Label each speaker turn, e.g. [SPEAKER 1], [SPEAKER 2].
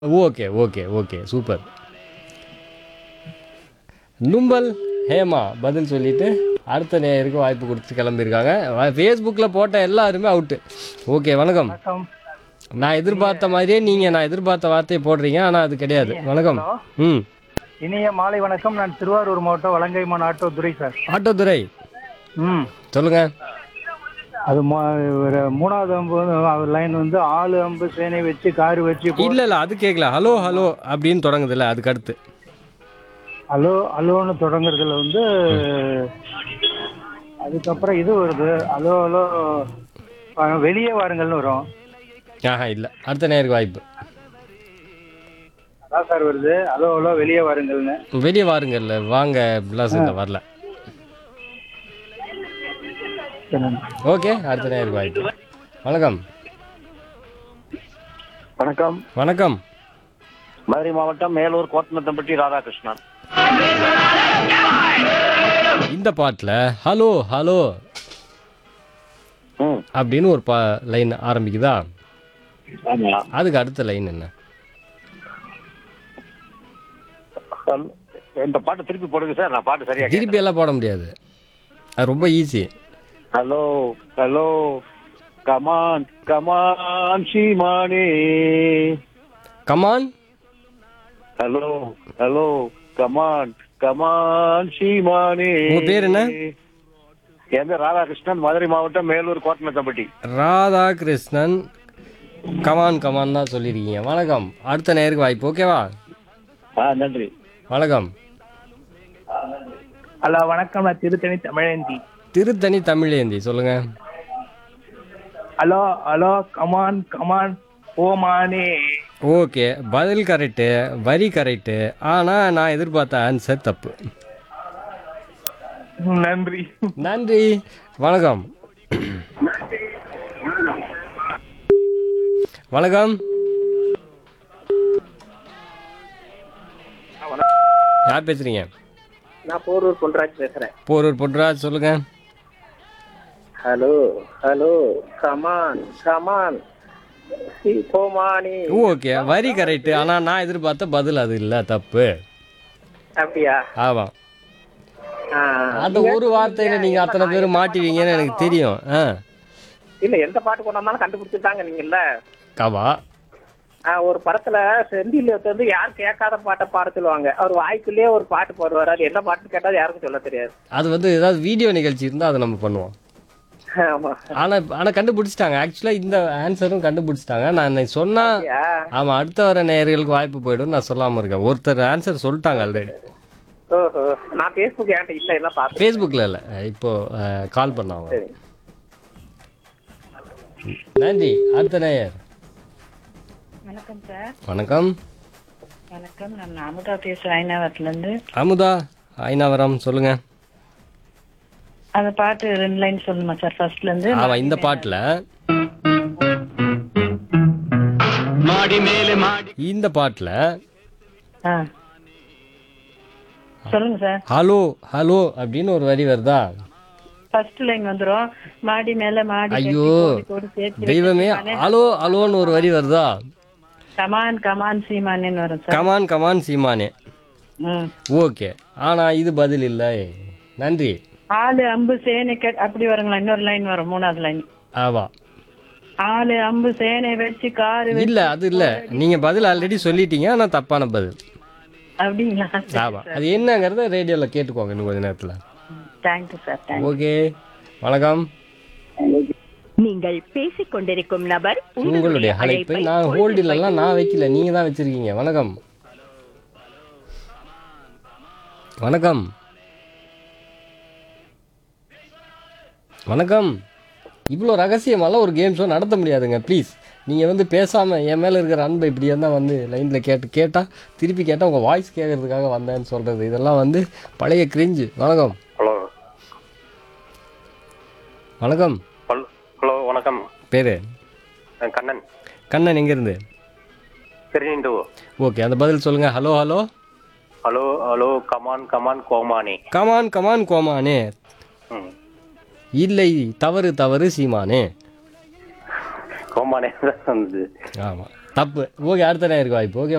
[SPEAKER 1] Okay okay okay super நும்பல் ஹேமா பதில் சொல்லிட்டு அடுத்த நேருக்கு வாய்ப்பு கொடுத்து கிளம்பியிருக்காங்க ஃபேஸ்புக்கில் போட்ட எல்லாருமே அவுட்டு ஓகே வணக்கம்
[SPEAKER 2] வணக்கம்
[SPEAKER 1] நான் எதிர்பார்த்த மாதிரியே நீங்கள் நான் எதிர்பார்த்த வார்த்தையை போடுறீங்க ஆனால் அது கிடையாது வணக்கம் ம்
[SPEAKER 2] இனிய மாலை வணக்கம் நான் திருவாரூர் மாவட்டம் வலங்கைமான் ஆட்டோ துரை சார்
[SPEAKER 1] ஆட்டோதுரை
[SPEAKER 2] ம்
[SPEAKER 1] சொல்லுங்கள்
[SPEAKER 2] அது மூ- ஒரு மூணாவது அம்பு லைன் வந்து ஆளு அம்பு சேனை வச்சு காரு வச்சு போ-
[SPEAKER 1] இல்லை இல்லை அது கேட்கல ஹலோ ஹலோ அப்படின்னு தொடங்குதுல்ல அதுக்கு அடுத்து
[SPEAKER 2] அலோ அலோன்னு தொடங்குறதுல வந்து அதுக்கப்புறம் இது வருது அலோ அலோ அஹ், வெளியே வாருங்கள்னு வரும்
[SPEAKER 1] ஆஹா இல்லை அடுத்த நேருக்கு வாய்ப்பு
[SPEAKER 2] அதான் சார் வருது அலோ அலோ வெளியே வாருங்கள்னு
[SPEAKER 1] வெளியே வாருங்கல்ல வாங்க பிளாஸ் இல்லை வரல
[SPEAKER 2] சரி.
[SPEAKER 1] ஓகே அடுத்த நேருக்கு வாய்ப்பு வணக்கம்
[SPEAKER 3] வணக்கம்
[SPEAKER 1] வணக்கம்
[SPEAKER 3] மதுரை மாவட்டம் மேலூர் கோத்தனத்தம்பட்டி ராதாகிருஷ்ணன்
[SPEAKER 1] இந்த பாட்டில் ஹலோ ஹலோ
[SPEAKER 3] ம்
[SPEAKER 1] அப்படின்னு ஒரு பா லைன் ஆரம்பிக்குதா
[SPEAKER 3] ஆமா
[SPEAKER 1] அதுக்கு அடுத்த லைன் என்ன
[SPEAKER 3] ஹல்- இந்த பாட்டு திருப்பி போடுங்க சார் நான் பாட்டு சரியா
[SPEAKER 1] திருப்பி எல்லாம் போட முடியாது அது ரொம்ப easy
[SPEAKER 3] hello hello come on come on சீமானே
[SPEAKER 1] come on
[SPEAKER 3] hello hello come on come on சீமானே
[SPEAKER 1] உங்க பேர் என்ன?
[SPEAKER 3] என் பேர் ராதாகிருஷ்ணன் மதுரை மாவட்டம் மேலூர் கோத்தனத்தம்பட்டி
[SPEAKER 1] ராதாகிருஷ்ணன் கமான் கமான் தான் சொல்லியிருக்கீங்க வணக்கம் அடுத்த நேருக்கு வாய்ப்பு ஓகேவா
[SPEAKER 3] ஆ நன்றி
[SPEAKER 1] வணக்கம்
[SPEAKER 2] ஹலோ வணக்கம் நான் திருத்தணி தமிழேந்தி
[SPEAKER 1] திருத்தணி தமிழேந்தி சொல்லுங்க
[SPEAKER 2] ஹலோ ஹலோ கமான் கமான் ஓமானே
[SPEAKER 1] ஓகே பதில் கரெக்டு வரி கரெக்டு ஆனால் நான் எதிர்பார்த்த ஆன்சர் தப்பு
[SPEAKER 2] நன்றி
[SPEAKER 1] நன்றி வணக்கம் வணக்கம் யார் பேசுறீங்க
[SPEAKER 4] நான் போரூர் பொன்ராஜ் பேசுறேன்
[SPEAKER 1] போரூர் பொன்ராஜ் சொல்லுங்க
[SPEAKER 4] ஹலோ ஹலோ கமான் கமான் சி கோமானி
[SPEAKER 1] ஓகே வரி கரெக்டு ஆனால் நான் எதிர்பார்த்த பதில் அது இல்லை தப்பு
[SPEAKER 4] அப்படியா
[SPEAKER 1] ஆமாம்
[SPEAKER 4] ஆ.
[SPEAKER 1] அந்த ஒரு வார்த்தையில நீங்க அத்தனை பேர் மாட்டுவீங்கன்னு எனக்கு தெரியும் ஆ
[SPEAKER 4] இல்ல எந்த பாட்டு கொண்டாந்தாலும் கண்டுபிடிச்சிட்டாங்க நீங்கல்ல
[SPEAKER 1] காவா
[SPEAKER 4] ஆ, ஒரு படத்துல செந்தில் வந்து யார் கேட்காத பாட்டை பாட சொல்லுவாங்க அவர் வாய்க்குள்ளேயே ஒரு பாட்டு பாடுவார் அது என்ன பாட்டுன்னு கேட்டாலும் யாருக்கும் சொல்ல தெரியாது
[SPEAKER 1] அது வந்து ஏதாவது வீடியோ நிகழ்ச்சி இருந்தால் அதை நம்ம பண்ணுவோம்
[SPEAKER 4] ஆமா
[SPEAKER 1] ஆனால் ஆனால் கண்டுபிடிச்சிட்டாங்க ஆக்சுவலாக இந்த ஆன்சரும் கண்டுபிடிச்சிட்டாங்க நான் இன்னைக்கு சொன்னா
[SPEAKER 4] அப்படியா?
[SPEAKER 1] ஆமாம் அடுத்த வர நேயர்களுக்கு வாய்ப்பு போயிடும் நான் சொல்லாமல் இருக்கேன் ஒருத்தர் ஆன்சர் சொல்லிட்டாங்க ஆல்ரெடி
[SPEAKER 4] ஓஹோ நான் பேஸ்புக் என்கிட்ட இல்ல எல்லாம் பார்த்தேன்
[SPEAKER 1] ஃபேஸ்புக்கில் இல்லை இப்போ கால் பண்ணாங்க
[SPEAKER 4] சரி
[SPEAKER 1] நன்றி அடுத்த நேயர்
[SPEAKER 5] வணக்கம் சார்
[SPEAKER 1] வணக்கம்
[SPEAKER 5] வணக்கம் நான் அமுதா பேசுறேன் ஐநாவரத்துலேருந்து
[SPEAKER 1] அமுதா ஐநாவரம் சொல்லுங்க
[SPEAKER 5] அந்த பாட்டு ரெண்டு லைன் சொல்லுமா சார் ஃபர்ஸ்ட்லேருந்து
[SPEAKER 1] ஆமாம் இந்த பாட்டில் இந்த பாட்டில்
[SPEAKER 5] ஆ சொல்லுங்க சார்
[SPEAKER 1] ஹலோ ஹலோ அப்படின்னு ஒரு வரி வருதா
[SPEAKER 5] ஃபர்ஸ்ட் லைன் வந்துரும் மாடி மேல மாடி
[SPEAKER 1] ஐயோ
[SPEAKER 5] கட்டி கோடி கோடி சேர்த்து
[SPEAKER 1] தெய்வமே ஹலோ ஹலோன்னு ஒரு வரி வருதா
[SPEAKER 5] கமான் கமான் சீமானேன்னு வரும் சார்
[SPEAKER 1] கமான் கமான் சீமானே
[SPEAKER 5] ம்
[SPEAKER 1] ஓகே ஆனா இது பதில் இல்லை நன்றி
[SPEAKER 5] ஆளு அம்பு சேனை கட் அப்படி வருங்களா இன்னொரு லைன் வரும் மூணாவது லைன்
[SPEAKER 1] ஆமா
[SPEAKER 5] ஆளு அம்பு சேனை வச்சு காரு
[SPEAKER 1] இல்ல அது இல்ல நீங்க பதில் ஆல்ரெடி சொல்லிட்டீங்க ஆனா தப்பான பதில்
[SPEAKER 5] அப்படிங்களா
[SPEAKER 1] ஆமா அது என்னங்கிறத ரேடியோல கேட்டுக்கோங்க இன்னும் கொஞ்ச நேரத்துல
[SPEAKER 5] தேங்க்யூ சார் தேங்க்யூ
[SPEAKER 1] ஓகே வணக்கம்
[SPEAKER 6] நீங்கள் பேசிக் கொண்டிருக்கும் நபர்
[SPEAKER 1] உங்களுடைய அழைப்பை நான் ஹோல்டில் எல்லாம் நான் வைக்கல நீங்க தான் வச்சிருக்கீங்க வணக்கம் வணக்கம் வணக்கம் இவ்வளோ ரகசியமாலாம் ஒரு கேம் ஷோ நடத்த முடியாதுங்க ப்ளீஸ் நீங்கள் வந்து பேசாமல் என் மேலே இருக்கிற அன்பை இப்படி தான் வந்து லைனில் கேட்டு கேட்டால் திருப்பி கேட்டால் உங்கள் வாய்ஸ் கேட்கறதுக்காக வந்தேன்னு சொல்கிறது இதெல்லாம் வந்து பழைய கிரிஞ்சு வணக்கம்
[SPEAKER 3] ஹலோ
[SPEAKER 1] வணக்கம்
[SPEAKER 3] ஹலோ ஹலோ வணக்கம்
[SPEAKER 1] பேர்
[SPEAKER 3] கண்ணன்
[SPEAKER 1] கண்ணன் எங்கேருந்து
[SPEAKER 3] திருநிண்டு
[SPEAKER 1] ஓகே அந்த பதில் சொல்லுங்கள் hello hello
[SPEAKER 3] hello hello come on come on கோமானி
[SPEAKER 1] கமான் கமான் கோமானே
[SPEAKER 3] ம்
[SPEAKER 1] இல்லை தவறு தவறு சீமானே
[SPEAKER 3] கோமானே தான் வந்தது
[SPEAKER 1] ஆமாம் தப்பு ஓகே அடுத்த நேருக்கு வாய்ப்பு ஓகே